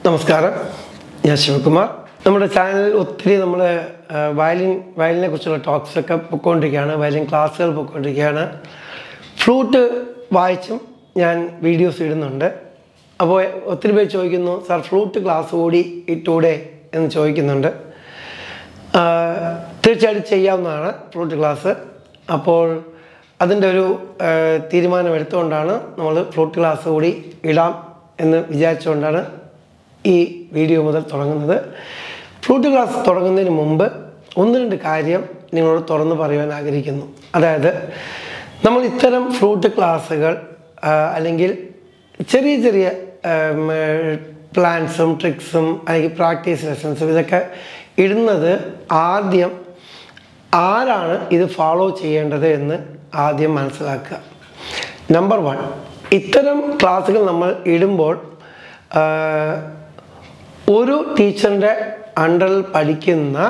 നമസ്കാരം ഞാൻ ശിവകുമാർ നമ്മുടെ ചാനലിൽ ഒത്തിരി നമ്മൾ വയലിൻ വയലിനെ കുറിച്ചുള്ള ടോക്സ് ഒക്കെ പൊയ്ക്കൊണ്ടിരിക്കുകയാണ് വയലിൻ ക്ലാസ്സുകൾ പൊയ്ക്കൊണ്ടിരിക്കുകയാണ് ഫ്ലൂട്ട് വായിച്ചും ഞാൻ വീഡിയോസ് ഇടുന്നുണ്ട് അപ്പോൾ ഒത്തിരി പേര് ചോദിക്കുന്നു സാർ ഫ്ലൂട്ട് ക്ലാസ് കൂടി ഇട്ടൂടെ എന്ന് ചോദിക്കുന്നുണ്ട് ആ, തീർച്ചയായിട്ടും ചെയ്യാവുന്നതാണ് ഫ്ലൂട്ട് ക്ലാസ് അപ്പോൾ അതിൻ്റെ ഒരു ആ, തീരുമാനം എടുത്തുകൊണ്ടാണ് നമ്മൾ ഫ്ലൂട്ട് ക്ലാസ് കൂടി ഇടാം എന്ന് വിചാരിച്ചുകൊണ്ടാണ് ഈ വീഡിയോ മുതൽ തുടങ്ങുന്നത് ഫ്ലൂട്ട് ക്ലാസ് തുടങ്ങുന്നതിന് മുമ്പ് ഒന്ന് രണ്ട് കാര്യം നിങ്ങളോട് തുറന്ന് പറയുവാൻ ആഗ്രഹിക്കുന്നു അതായത് നമ്മൾ ഇത്തരം ഫ്ലൂട്ട് ക്ലാസ്സുകൾ ആ, അല്ലെങ്കിൽ ചെറിയ ചെറിയ പ്ലാൻസും ട്രിക്സും അല്ലെങ്കിൽ പ്രാക്ടീസ് ലെസൺസും ഇതൊക്കെ ഇടുന്നത് ആദ്യം ആരാണ് ഇത് ഫോളോ ചെയ്യേണ്ടത് എന്ന് ആദ്യം മനസ്സിലാക്കുക നമ്പർ വൺ ഇത്തരം ക്ലാസ്സുകൾ നമ്മൾ ഇടുമ്പോൾ ആ, ഒരു ടീച്ചറിൻ്റെ അണ്ടറിൽ പഠിക്കുന്ന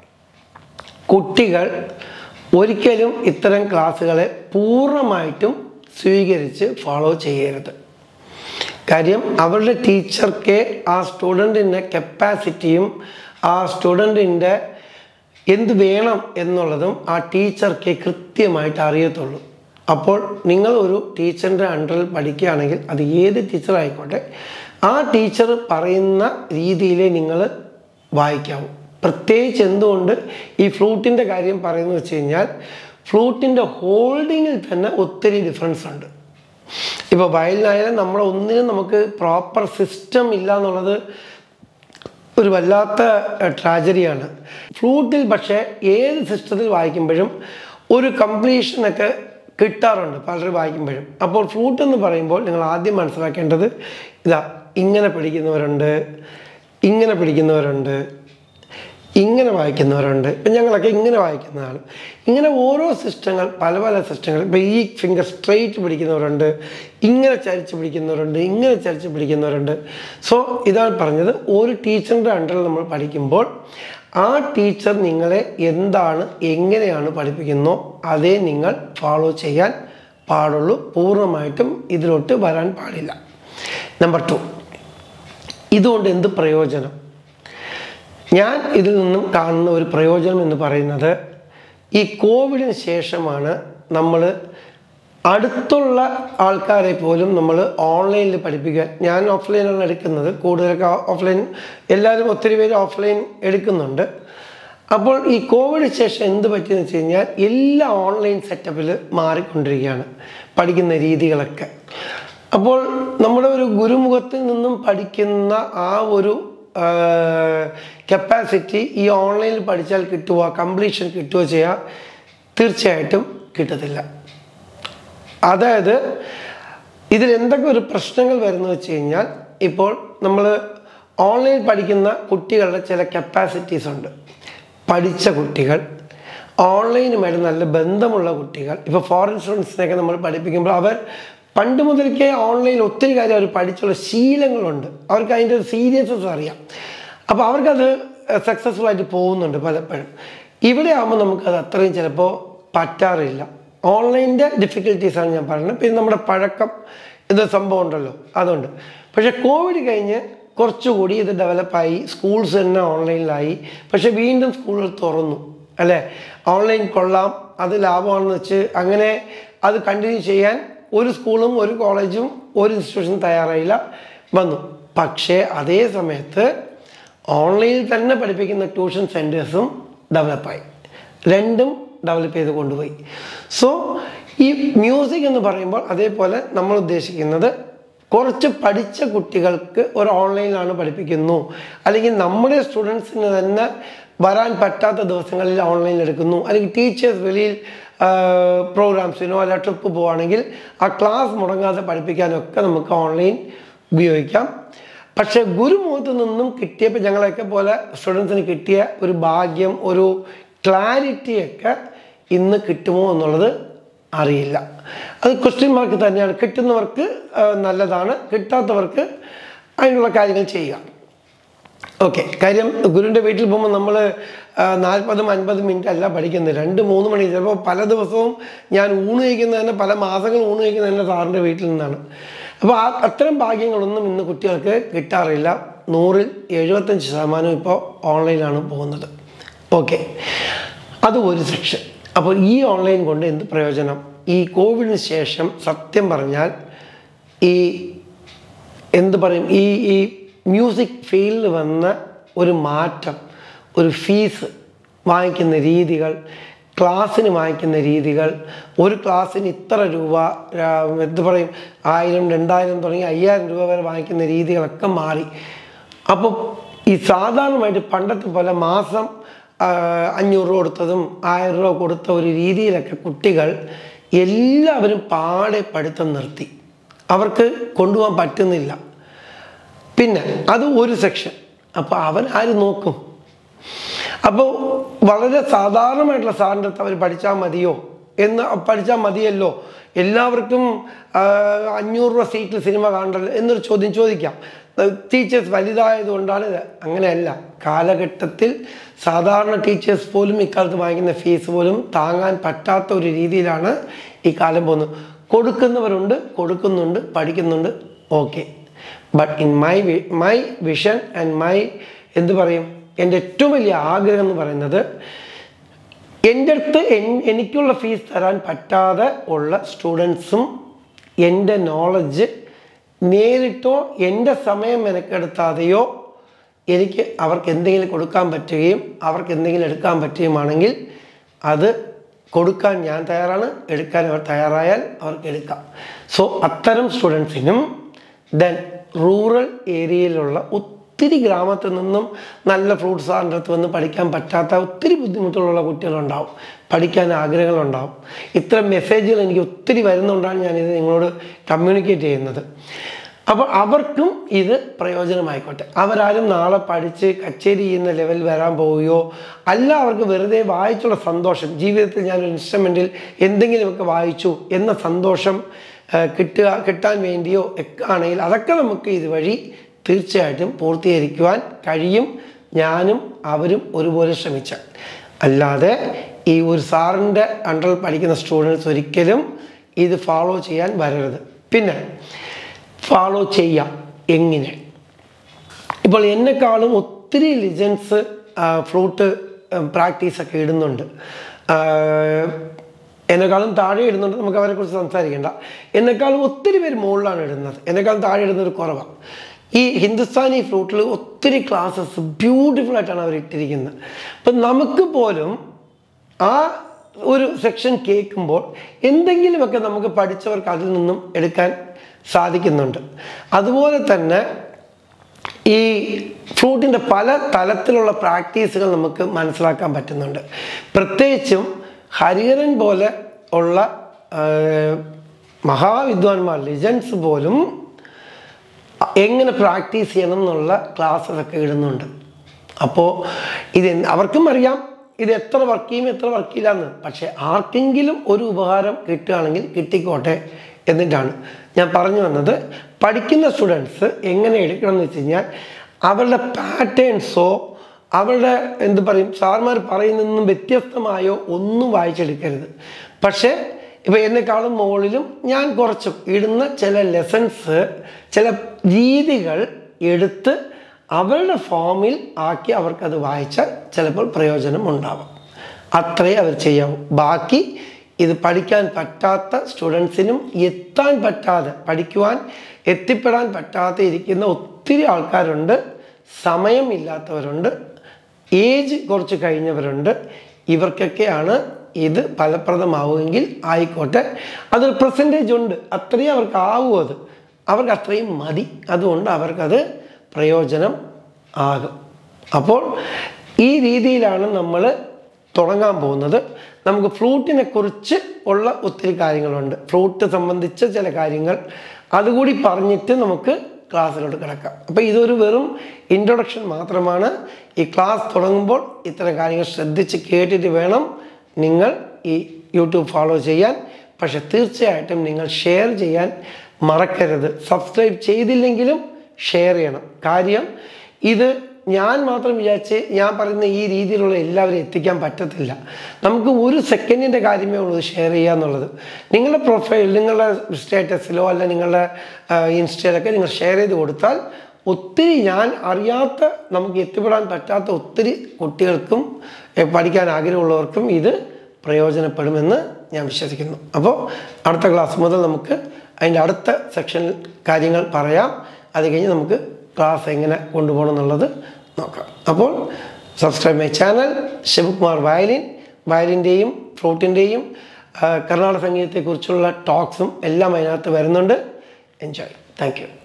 കുട്ടികൾ ഒരിക്കലും ഇത്തരം ക്ലാസ്സുകളെ പൂർണ്ണമായിട്ടും സ്വീകരിച്ച് ഫോളോ ചെയ്യരുത് കാര്യം അവരുടെ ടീച്ചർക്ക് ആ സ്റ്റുഡൻറ്റിൻ്റെ കപ്പാസിറ്റിയും ആ സ്റ്റുഡൻറ്റിൻ്റെ എന്ത് വേണം എന്നുള്ളതും ആ ടീച്ചർക്ക് കൃത്യമായിട്ട് അറിയത്തുള്ളൂ അപ്പോൾ നിങ്ങൾ ഒരു ടീച്ചറിൻ്റെ അണ്ടറിൽ പഠിക്കുകയാണെങ്കിൽ അത് ഏത് ടീച്ചർ ആയിക്കോട്ടെ ആ ടീച്ചർ പറയുന്ന രീതിയിലേ നിങ്ങൾ വായിക്കാവൂ പ്രത്യേകിച്ച് എന്തുകൊണ്ട് ഈ ഫ്ലൂട്ടിൻ്റെ കാര്യം പറയുന്നത് വെച്ച് കഴിഞ്ഞാൽ ഫ്ലൂട്ടിൻ്റെ ഹോൾഡിങ്ങിൽ തന്നെ ഒത്തിരി ഡിഫറൻസ് ഉണ്ട് ഇപ്പോൾ വയലിനായാലും നമ്മൾ ഒന്നിനും നമുക്ക് പ്രോപ്പർ സിസ്റ്റം ഇല്ല എന്നുള്ളത് ഒരു വല്ലാത്ത ട്രാജഡിയാണ് ഫ്ലൂട്ടിൽ പക്ഷേ ഏത് സിസ്റ്റത്തിൽ വായിക്കുമ്പോഴും ഒരു കംപ്ലീഷനൊക്കെ കിട്ടാറുണ്ട് പലരും വായിക്കുമ്പോഴും അപ്പോൾ ഫ്ലൂട്ട് എന്ന് പറയുമ്പോൾ നിങ്ങൾ ആദ്യം മനസ്സിലാക്കേണ്ടത് ഇതാ ഇങ്ങനെ പിടിക്കുന്നവരുണ്ട് ഇങ്ങനെ പിടിക്കുന്നവരുണ്ട് ഇങ്ങനെ വായിക്കുന്നവരുണ്ട് ഇപ്പം ഞങ്ങളൊക്കെ ഇങ്ങനെ വായിക്കുന്നതാണ് ഇങ്ങനെ ഓരോ സിസ്റ്റങ്ങൾ പല പല സിസ്റ്റങ്ങൾ ഇപ്പം ഈ ഫിംഗർ സ്ട്രെയിറ്റ് പിടിക്കുന്നവരുണ്ട് ഇങ്ങനെ ചരിച്ച് പിടിക്കുന്നവരുണ്ട് ഇങ്ങനെ ചരിച്ച് പിടിക്കുന്നവരുണ്ട് സോ ഇതാണ് പറഞ്ഞത് ഒരു ടീച്ചറിൻ്റെ അണ്ടറിൽ നമ്മൾ പഠിക്കുമ്പോൾ ആ ടീച്ചർ നിങ്ങളെ എന്താണ് എങ്ങനെയാണ് പഠിപ്പിക്കുന്നോ അതേ നിങ്ങൾ ഫോളോ ചെയ്യാൻ പാടുള്ളൂ പൂർണ്ണമായിട്ടും ഇതിലോട്ട് വരാൻ പാടില്ല നമ്പർ ടു ഇതുകൊണ്ട് എന്ത് പ്രയോജനം ഞാൻ ഇതിൽ നിന്നും കാണുന്ന ഒരു പ്രയോജനം എന്ന് പറയുന്നത് ഈ കോവിഡിന് ശേഷമാണ് നമ്മൾ അടുത്തുള്ള ആൾക്കാരെ പോലും നമ്മൾ ഓൺലൈനിൽ പഠിപ്പിക്കാൻ ഞാൻ ഓഫ്ലൈനാണ് എടുക്കുന്നത് കൂടുതലൊക്കെ ഓഫ്ലൈൻ എല്ലാവരും ഒത്തിരി പേര് ഓഫ്ലൈൻ എടുക്കുന്നുണ്ട് അപ്പോൾ ഈ കോവിഡ് ശേഷം എന്ത് പറ്റിയെന്ന് വെച്ച് കഴിഞ്ഞാൽ എല്ലാ ഓൺലൈൻ സെറ്റപ്പിൽ മാറിക്കൊണ്ടിരിക്കുകയാണ് പഠിക്കുന്ന രീതികളൊക്കെ അപ്പോൾ നമ്മുടെ ഒരു ഗുരുമുഖത്തിൽ നിന്നും പഠിക്കുന്ന ആ ഒരു കപ്പാസിറ്റി ഈ ഓൺലൈനിൽ പഠിച്ചാൽ കിട്ടുക കംപ്ലീഷൻ കിട്ടുക ചെയ്യുക തീർച്ചയായിട്ടും കിട്ടത്തില്ല അതായത് ഇതിൽ എന്തൊക്കെ ഒരു പ്രശ്നങ്ങൾ വരുന്നു വെച്ച് കഴിഞ്ഞാൽ ഇപ്പോൾ നമ്മൾ ഓൺലൈൻ പഠിക്കുന്ന കുട്ടികളുടെ ചില കപ്പാസിറ്റീസ് ഉണ്ട് പഠിച്ച കുട്ടികൾ ഓൺലൈനുമായിട്ട് നല്ല ബന്ധമുള്ള കുട്ടികൾ ഇപ്പോൾ ഫോറിൻ സ്റ്റുഡൻസിനെയൊക്കെ നമ്മൾ പഠിപ്പിക്കുമ്പോൾ അവർ പണ്ട് മുതൽക്കേ ഓൺലൈനിൽ ഒത്തിരി കാര്യം അവർ പഠിച്ചുള്ള ശീലങ്ങളുണ്ട് അവർക്ക് അതിൻ്റെ സീരിയസ്നെസ് അറിയാം അപ്പോൾ അവർക്കത് സക്സസ്ഫുൾ ആയിട്ട് പോകുന്നുണ്ട് പലപ്പോഴും ഇവിടെ ആകുമ്പോൾ നമുക്കത് അത്രയും ചിലപ്പോൾ പറ്റാറില്ല ഓൺലൈനിൻ്റെ ഡിഫിക്കൽട്ടീസാണ് ഞാൻ പറയുന്നത് പിന്നെ നമ്മുടെ പഴക്കം ഇത് സംഭവം ഉണ്ടല്ലോ അതുകൊണ്ട് പക്ഷേ കോവിഡ് കഴിഞ്ഞ് കുറച്ചുകൂടി ഇത് ഡെവലപ്പായി സ്കൂൾസ് തന്നെ ഓൺലൈനിലായി പക്ഷേ വീണ്ടും സ്കൂളുകൾ തുറന്നു അല്ലേ ഓൺലൈൻ കൊള്ളാം അത് ലാഭമാണെന്ന് വെച്ച് അങ്ങനെ അത് കണ്ടിന്യൂ ചെയ്യാൻ ഒരു സ്കൂളും ഒരു കോളേജും ഒരു ഇൻസ്റ്റിറ്റ്യൂഷനും തയ്യാറായില്ല വന്നു പക്ഷേ അതേ സമയത്ത് ഓൺലൈനിൽ തന്നെ പഠിപ്പിക്കുന്ന ട്യൂഷൻ സെൻറ്റേഴ്സും ഡെവലപ്പായി രണ്ടും ഡെവലപ്പ് ചെയ്ത് കൊണ്ടുപോയി സോ ഈ മ്യൂസിക് എന്ന് പറയുമ്പോൾ അതേപോലെ നമ്മൾ ഉദ്ദേശിക്കുന്നത് കുറച്ച് പഠിച്ച കുട്ടികൾക്ക് ഒരു ഓൺലൈനിലാണ് പഠിപ്പിക്കുന്നു അല്ലെങ്കിൽ നമ്മുടെ സ്റ്റുഡൻസിന് തന്നെ വരാൻ പറ്റാത്ത ദിവസങ്ങളിൽ ഓൺലൈൻ എടുക്കുന്നു അല്ലെങ്കിൽ ടീച്ചേഴ്സ് വെളിയിൽ പ്രോഗ്രാംസിനോ അല്ല ട്രിപ്പ് പോവുകയാണെങ്കിൽ ആ ക്ലാസ് മുടങ്ങാതെ പഠിപ്പിക്കാനൊക്കെ നമുക്ക് ഓൺലൈൻ ഉപയോഗിക്കാം പക്ഷേ ഗുരുമുഖത്ത് നിന്നും കിട്ടിയപ്പോൾ ഞങ്ങളെയൊക്കെ പോലെ സ്റ്റുഡൻസിന് കിട്ടിയ ഒരു ഭാഗ്യം ഒരു ക്ലാരിറ്റിയൊക്കെ ഇന്ന് കിട്ടുമോ എന്നുള്ളത് അറിയില്ല അത് ക്വസ്റ്റ്യൻ മാർക്ക് തന്നെയാണ് കിട്ടുന്നവർക്ക് ആ, നല്ലതാണ് കിട്ടാത്തവർക്ക് അതിനുള്ള കാര്യങ്ങൾ ചെയ്യുക ഓക്കെ കാര്യം ഗുരുവിൻ്റെ വീട്ടിൽ പോകുമ്പോൾ നമ്മൾ നാൽപ്പതും അൻപതും മിനിറ്റ് അല്ല പഠിക്കുന്നത് രണ്ട് മൂന്ന് മണി ചിലപ്പോൾ പല ദിവസവും ഞാൻ ഊണ് കഴിക്കുന്നത് തന്നെ പല മാസങ്ങൾ ഊണ് കഴിക്കുന്നത് തന്നെ സാറിൻ്റെ വീട്ടിൽ നിന്നാണ് അപ്പോൾ ആ അത്തരം ഭാഗ്യങ്ങളൊന്നും ഇന്ന് കുട്ടികൾക്ക് കിട്ടാറില്ല നൂറിൽ എഴുപത്തഞ്ച് ശതമാനം ഇപ്പോൾ ഓൺലൈനാണ് പോകുന്നത് ഓക്കെ അത് ഒരു സെക്ഷൻ അപ്പോൾ ഈ ഓൺലൈൻ കൊണ്ട് എന്ത് പ്രയോജനം ഈ കോവിഡിന് ശേഷം സത്യം പറഞ്ഞാൽ ഈ എന്ത് പറയും ഈ ഈ മ്യൂസിക് ഫീൽഡിൽ വന്ന ഒരു മാറ്റം ഒരു ഫീസ് വാങ്ങിക്കുന്ന രീതികൾ ക്ലാസ്സിന് വാങ്ങിക്കുന്ന രീതികൾ ഒരു ക്ലാസ്സിന് ഇത്ര രൂപ ആ, എന്ത് പറയും ആയിരം രണ്ടായിരം തുടങ്ങി അയ്യായിരം രൂപ വരെ വാങ്ങിക്കുന്ന രീതികളൊക്കെ മാറി അപ്പോൾ ഈ സാധാരണമായിട്ട് പണ്ടത്തെ പോലെ മാസം ആ, അഞ്ഞൂറ് രൂപ കൊടുത്തതും ആയിരം രൂപ കൊടുത്ത ഒരു രീതിയിലൊക്കെ കുട്ടികൾ എല്ലാവരും പാടെ പഠിത്തം നിർത്തി അവർക്ക് കൊണ്ടുപോകാൻ പറ്റുന്നില്ല പിന്നെ അത് ഒരു സെക്ഷൻ അപ്പോൾ അവൻ ആര് നോക്കും അപ്പോൾ വളരെ സാധാരണമായിട്ടുള്ള സാറിൻ്റെ അടുത്ത് അവർ പഠിച്ചാൽ മതിയോ എന്ന് പഠിച്ചാൽ മതിയല്ലോ എല്ലാവർക്കും ആ, അഞ്ഞൂറ് രൂപ സീറ്റിൽ സിനിമ കാണണ്ടല്ലോ എന്നൊരു ചോദ്യം ചോദിക്കാം ടീച്ചേഴ്സ് വലുതായതുകൊണ്ടാണ് ഇത് അങ്ങനെയല്ല കാലഘട്ടത്തിൽ സാധാരണ ടീച്ചേഴ്സ് പോലും ഇക്കാലത്ത് വാങ്ങിക്കുന്ന ഫീസ് പോലും താങ്ങാൻ പറ്റാത്ത ഒരു രീതിയിലാണ് ഈ കാലം പോകുന്നത് കൊടുക്കുന്നവരുണ്ട് കൊടുക്കുന്നുണ്ട് പഠിക്കുന്നുണ്ട് okay but in my my vision and my എന്ത് പറയും എൻ്റെ ഏറ്റവും വലിയ ആഗ്രഹം എന്ന് പറയുന്നത് എൻ്റെ അടുത്ത് എൻ- എനിക്കുള്ള ഫീസ് തരാൻ പറ്റാതെ ഉള്ള സ്റ്റുഡൻസും എൻ്റെ നോളജ് നേരിട്ടോ എൻ്റെ സമയം മെനക്കെടുത്താതെയോ എനിക്ക് അവർക്ക് എന്തെങ്കിലും കൊടുക്കാൻ പറ്റുകയും അവർക്ക് എന്തെങ്കിലും എടുക്കാൻ പറ്റുകയുമാണെങ്കിൽ അത് കൊടുക്കാൻ ഞാൻ തയ്യാറാണ് എടുക്കാൻ അവർ തയ്യാറായാൽ അവർക്ക് എടുക്കാം സോ അത്തരം സ്റ്റുഡൻസിനും ദെൻ റൂറൽ ഏരിയയിലുള്ള ഒത്തിരി ഗ്രാമത്തിൽ നിന്നും നല്ല ഫ്രൂട്ട്സ് സാറിൻ്റെ അടുത്ത് വന്ന് പഠിക്കാൻ പറ്റാത്ത ഒത്തിരി ബുദ്ധിമുട്ടുള്ള കുട്ടികളുണ്ടാവും പഠിക്കാൻ ആഗ്രഹങ്ങളുണ്ടാവും ഇത്തരം മെസ്സേജുകൾ എനിക്ക് ഒത്തിരി വരുന്നുകൊണ്ടാണ് ഞാനിത് നിങ്ങളോട് കമ്മ്യൂണിക്കേറ്റ് ചെയ്യുന്നത് അപ്പോൾ അവർക്കും ഇത് പ്രയോജനമായിക്കോട്ടെ അവരാരും നാളെ പഠിച്ച് കച്ചേരി ചെയ്യുന്ന ലെവൽ വരാൻ പോവുകയോ അല്ല അവർക്ക് വെറുതെ വായിച്ചുള്ള സന്തോഷം ജീവിതത്തിൽ ഞാനൊരു ഇൻസ്ട്രുമെൻറ്റിൽ എന്തെങ്കിലുമൊക്കെ വായിച്ചു എന്ന സന്തോഷം ആ, കിട്ടുക കിട്ടാൻ വേണ്ടിയോ ഒക്കെ ആണെങ്കിൽ അതൊക്കെ നമുക്ക് ഇതുവഴി തീർച്ചയായിട്ടും പൂർത്തീകരിക്കുവാൻ കഴിയും ഞാനും അവരും ഒരുപോലെ ശ്രമിച്ചാൽ അല്ലാതെ ഈ ഒരു സാറിൻ്റെ അണ്ടറിൽ പഠിക്കുന്ന സ്റ്റുഡൻസ് ഒരിക്കലും ഇത് ഫോളോ ചെയ്യാൻ വരരുത് പിന്നെ ഫോളോ ചെയ്യാം എങ്ങനെ ഇപ്പോൾ എന്നെക്കാളും ഒത്തിരി ലിജൻസ് ഫ്ലൂട്ട് പ്രാക്ടീസൊക്കെ ഇടുന്നുണ്ട് ആ, എന്നെക്കാളും താഴെ ഇടുന്നുണ്ട് നമുക്ക് അവരെക്കുറിച്ച് സംസാരിക്കേണ്ട എന്നെക്കാളും ഒത്തിരി പേര് മുകളിലാണ് ഇടുന്നത് എന്നെക്കാളും താഴെ ഇടുന്നത് കുറവാണ് ഈ ഹിന്ദുസ്ഥാനി ഫ്ലൂട്ടിൽ ഒത്തിരി ക്ലാസ്സസ് ബ്യൂട്ടിഫുൾ ആയിട്ടാണ് അവർ ഇട്ടിരിക്കുന്നത് അപ്പം നമുക്ക് പോലും ആ ഒരു സെക്ഷൻ കേൾക്കുമ്പോൾ എന്തെങ്കിലുമൊക്കെ നമുക്ക് പഠിച്ചവർക്ക് അതിൽ നിന്നും എടുക്കാൻ സാധിക്കുന്നുണ്ട് അതുപോലെ തന്നെ ഈ ഫ്ലൂട്ടിൻ്റെ പല തലത്തിലുള്ള പ്രാക്ടീസുകൾ നമുക്ക് മനസ്സിലാക്കാൻ പറ്റുന്നുണ്ട് പ്രത്യേകിച്ചും ഹരിഹരൻ പോലെ ഉള്ള ആ, മഹാവിദ്വാൻമാർ ലിജൻസ് പോലും എങ്ങനെ പ്രാക്ടീസ് ചെയ്യണം എന്നുള്ള ക്ലാസ്സസ് ഒക്കെ ഇടുന്നുണ്ട് അപ്പോൾ ഇത് എന്ത് അവർക്കും അറിയാം ഇത് എത്ര വർക്ക് ചെയ്യും എത്ര വർക്ക് ചെയ്യില്ല എന്ന് പക്ഷേ ആർക്കെങ്കിലും ഒരു ഉപകാരം കിട്ടുകയാണെങ്കിൽ കിട്ടിക്കോട്ടെ എന്നിട്ടാണ് ഞാൻ പറഞ്ഞു വന്നത് പഠിക്കുന്ന സ്റ്റുഡൻസ് എങ്ങനെ എടുക്കണം എന്ന് വെച്ച് കഴിഞ്ഞാൽ അവരുടെ പാറ്റേൺസോ അവരുടെ എന്ത് പറയും സാർമാർ പറയുന്നതിൽ വ്യത്യസ്തമായോ ഒന്നും വായിച്ചെടുക്കരുത് പക്ഷേ ഇപ്പോൾ എന്നെക്കാളും മുകളിലും ഞാൻ കുറച്ചും ഇടുന്ന ചില ലെസൺസ് ചില രീതികൾ എടുത്ത് അവരുടെ ഫോമിൽ ആക്കി അവർക്കത് വായിച്ചാൽ ചിലപ്പോൾ പ്രയോജനം ഉണ്ടാവാം അത്രേ അവർ ചെയ്യാവൂ ബാക്കി ഇത് പഠിക്കാൻ പറ്റാത്ത സ്റ്റുഡൻസിനും എത്താൻ പറ്റാതെ പഠിക്കുവാൻ എത്തിപ്പെടാൻ പറ്റാതെ ഇരിക്കുന്ന ഒത്തിരി ആൾക്കാരുണ്ട് സമയമില്ലാത്തവരുണ്ട് ഏജ് കുറച്ച് കഴിഞ്ഞവരുണ്ട് ഇവർക്കൊക്കെയാണ് ഇത് ഫലപ്രദമാവുമെങ്കിൽ ആയിക്കോട്ടെ അതൊരു പെർസെൻറ്റേജ് ഉണ്ട് അത്രയും അവർക്ക് ആവും അത് അവർക്ക് അത്രയും മതി അതുകൊണ്ട് അവർക്കത് പ്രയോജനം ആകും അപ്പോൾ ഈ രീതിയിലാണ് നമ്മൾ തുടങ്ങാൻ പോകുന്നത് നമുക്ക് ഫ്ലൂട്ടിനെ കുറിച്ച് ഉള്ള ഒത്തിരി കാര്യങ്ങളുണ്ട് ഫ്ലൂട്ട് സംബന്ധിച്ച ചില കാര്യങ്ങൾ അതുകൂടി പറഞ്ഞിട്ട് നമുക്ക് ക്ലാസ്സിലോട്ട് കിടക്കാം അപ്പോൾ ഇതൊരു വെറും ഇൻട്രൊഡക്ഷൻ മാത്രമാണ് ഈ ക്ലാസ് തുടങ്ങുമ്പോൾ ഇത്തരം കാര്യങ്ങൾ ശ്രദ്ധിച്ച് കേട്ടിട്ട് വേണം നിങ്ങൾ ഈ യൂട്യൂബ് ഫോളോ ചെയ്യാൻ പക്ഷെ തീർച്ചയായിട്ടും നിങ്ങൾ ഷെയർ ചെയ്യാൻ മറക്കരുത് സബ്സ്ക്രൈബ് ചെയ്തില്ലെങ്കിലും ഷെയർ ചെയ്യണം കാര്യം ഇത് ഞാൻ മാത്രം വിചാരിച്ച് ഞാൻ പറയുന്ന ഈ രീതിയിലുള്ള എല്ലാവരും എത്തിക്കാൻ പറ്റത്തില്ല നമുക്ക് ഒരു സെക്കൻഡിൻ്റെ കാര്യമേ ഉള്ളൂ ഷെയർ ചെയ്യുക എന്നുള്ളത് നിങ്ങളുടെ പ്രൊഫൈൽ നിങ്ങളുടെ സ്റ്റേറ്റസിലോ അല്ല നിങ്ങളുടെ ആ, ഇൻസ്റ്റയിലൊക്കെ നിങ്ങൾ ഷെയർ ചെയ്ത് കൊടുത്താൽ ഒത്തിരി ഞാൻ അറിയാത്ത നമുക്ക് എത്തിപ്പെടാൻ പറ്റാത്ത ഒത്തിരി കുട്ടികൾക്കും എ, പഠിക്കാൻ ആഗ്രഹമുള്ളവർക്കും ഇത് പ്രയോജനപ്പെടുമെന്ന് ഞാൻ വിശ്വസിക്കുന്നു അപ്പോൾ അടുത്ത ക്ലാസ് മുതൽ നമുക്ക് അതിൻ്റെ അടുത്ത സെക്ഷനിൽ കാര്യങ്ങൾ പറയാം അത് കഴിഞ്ഞ് നമുക്ക് ക്ലാസ് എങ്ങനെ കൊണ്ടുപോകണം എന്നുള്ളത് നോക്കാം അപ്പോൾ subscribe my channel Sivakumar violin വയലിൻ്റെയും ഫ്ലൂട്ടിൻ്റെയും കർണാടക സംഗീതത്തെക്കുറിച്ചുള്ള ടോക്സും എല്ലാം അതിനകത്ത് വരുന്നുണ്ട് എൻജോയ് താങ്ക് യു